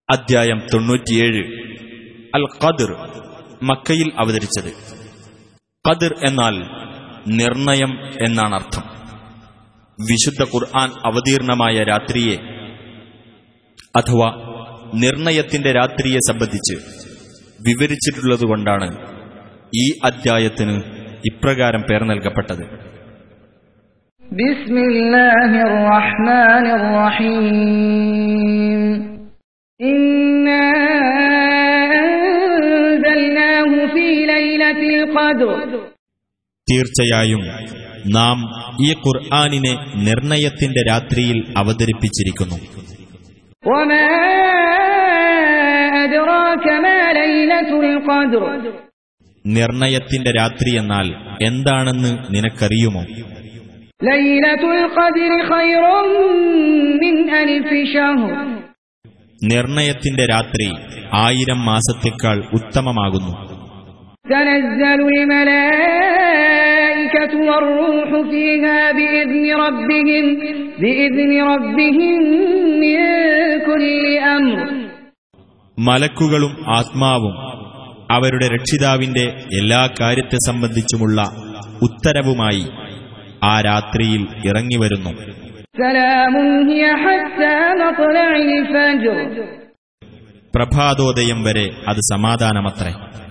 അധ്യായം തൊണ്ണൂറ്റിയേഴ് അൽ ഖദർ മക്കയിൽ അവതരിച്ചത് ഖദർ എന്നാൽ നിർണയം എന്നാണ് അർത്ഥം വിശുദ്ധ ഖുർആൻ അവതീർണമായ രാത്രിയെ അഥവാ നിർണയത്തിന്റെ രാത്രിയെ സംബന്ധിച്ച് വിവരിച്ചിട്ടുള്ളതുകൊണ്ടാണ് ഈ അദ്ധ്യായത്തിന് ഇപ്രകാരം പേർ നൽകപ്പെട്ടത് بسم الله الرحمن الرحيم إنا أنزلناه في ليلة القدر തീർച്ചയായും നാം ഈ ഖുർആാനിനെ നിർണയത്തിന്റെ രാത്രിയിൽ അവതരിപ്പിച്ചിരിക്കുന്നു وما أدراك ما ليلة القدر നിർണയത്തിന്റെ രാത്രി എന്നാൽ എന്താണെന്ന് നിനക്കറിയുമോ ليلة القدر خير من ألف شهر നിർണയത്തിന്റെ രാത്രി ആയിരം മാസത്തേക്കാൾ ഉത്തമമാകുന്നു تنزل الملائكة والروح فيها بإذن ربهم بإذن ربهم من كل أمر മലക്കുകളും ആത്മാവും അവരുടെ രക്ഷിതാവിന്റെ എല്ലാ കാര്യത്തെ സംബന്ധിച്ചുമുള്ള ഉത്തരവുമായി ആ രാത്രിയിൽ ഇറങ്ങിവരുന്നു سلام هي حتى مطلع الفجر പ്രഭാതോദയം വരെ അത് സമാധാനമത്രേ